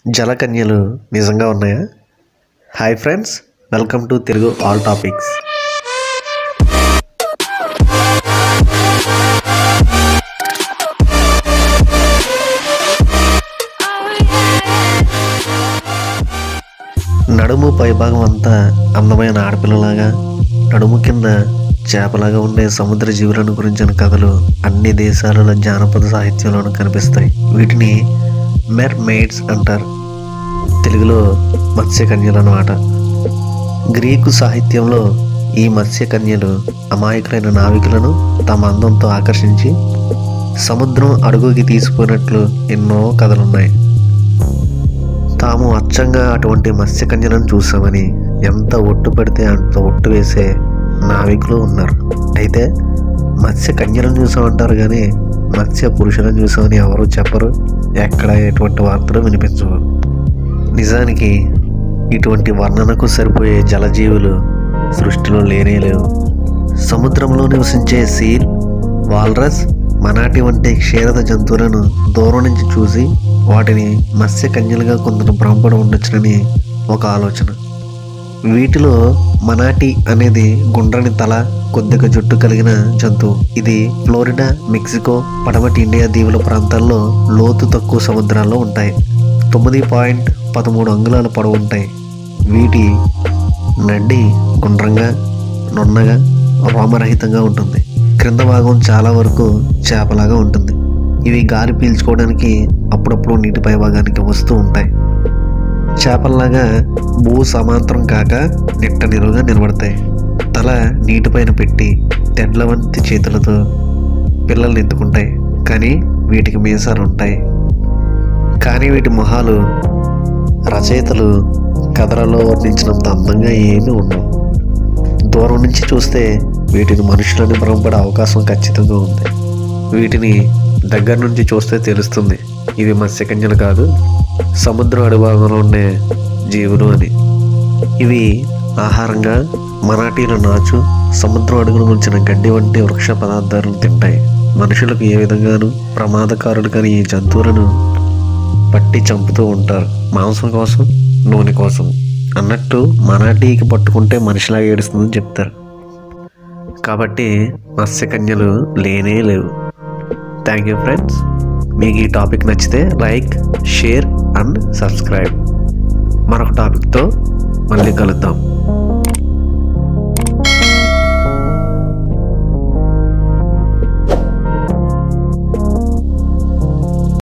జలకన్యలు నిజంగా ఉన్నాయా hi friends welcome to Telugu all topics నడుము పైభాగం అంతా అందమైన ఆడపిల్లలాగా నడుము కింద చేపలాగా ఉండే సముద్ర జీవులను గురించిన కథలు అన్ని దేశాలలో జానపద సాహిత్యంలోనూ కనిపిస్తాయి వీటిని మెర్ మెయిడ్స్ అంటారు తెలుగులో మత్స్యకన్యలు అన్నమాట గ్రీకు సాహిత్యంలో ఈ మత్స్యకన్యలు అమాయకులైన నావికులను తమ అందంతో ఆకర్షించి సముద్రం అడుగుకి తీసుకున్నట్లు ఎన్నో కథలున్నాయి తాము అచ్చంగా అటువంటి మత్స్యకన్యలను చూసామని ఎంత ఒట్టు పడితే అంత ఒట్టు వేసే నావికులు ఉన్నారు అయితే మత్స్య కన్యలను చూసామంటారు కానీ మత్స్య పురుషులను చూసామని ఎవరు చెప్పరు ఎక్కడ ఎటువంటి వార్తలు వినిపించవు నిజానికి ఇటువంటి వర్ణనకు సరిపోయే జలజీవులు సృష్టిలో లేనే లేవు సముద్రంలో నివసించే సీల్ వాల్రస్ మనాటి వంటి క్షీరద జంతువులను దూరం నుంచి చూసి వాటిని మత్స్య కన్యలుగా కొందరు భ్రమపడి ఉండొచ్చునని ఒక ఆలోచన వీటిలో మనాటి అనేది గుండ్రని తల కొద్దిగా జుట్టు కలిగిన జంతువు ఇది ఫ్లోరిడా మెక్సికో పడమటి ఇండియా దీవుల ప్రాంతాల్లో లోతు తక్కువ సముద్రాల్లో ఉంటాయి తొమ్మిది పాయింట్ పదమూడు అంగుళాల పొడవు ఉంటాయి వీటి నడ్డి గుండ్రంగా నున్నగా రోమరహితంగా ఉంటుంది క్రింద భాగం చాలా వరకు చేపలాగా ఉంటుంది ఇవి గాలి పీల్చుకోవడానికి అప్పుడప్పుడు నీటి పై భాగానికి వస్తూ ఉంటాయి చేపల్లాగా భూ సమాంతరం కాక నిట్ట నిలువుగా నిలబడతాయి తల నీటిపైన పెట్టి తెడ్ల వంటి చేతులతో పిల్లల్ని ఎత్తుకుంటాయి కానీ వీటికి మీసాలు ఉంటాయి కానీ వీటి మొహాలు రచయితలు కథలలో వర్ణించినంత అందంగా ఏమీ ఉండవు దూరం నుంచి చూస్తే వీటిని మనుషులని భ్రమపడే అవకాశం ఖచ్చితంగా ఉంది వీటిని దగ్గర నుంచి చూస్తే తెలుస్తుంది ఇవి మత్స్యకన్యలు కాదు సముద్రం అడుభాగంలో ఉండే జీవులు అని ఇవి ఆహారంగా మరాఠీల నాచు సముద్రం అడుగున ఉంచిన గడ్డి వంటి వృక్ష పదార్థాలను తింటాయి మనుషులకు ఏ విధంగానూ ప్రమాదకారులు కానీ ఈ జంతువులను పట్టి చంపుతూ ఉంటారు మాంసం కోసం నూనె కోసం అన్నట్టు మరాఠీకి పట్టుకుంటే మనిషిలా ఏడుస్తుందని చెప్తారు కాబట్టి మత్స్యకన్యలు లేనే లేవు థ్యాంక్ యూ ఫ్రెండ్స్ మీకు ఈ టాపిక్ నచ్చితే లైక్ షేర్ అండ్ సబ్స్క్రైబ్ మరొక టాపిక్తో మళ్ళీ కలుద్దాం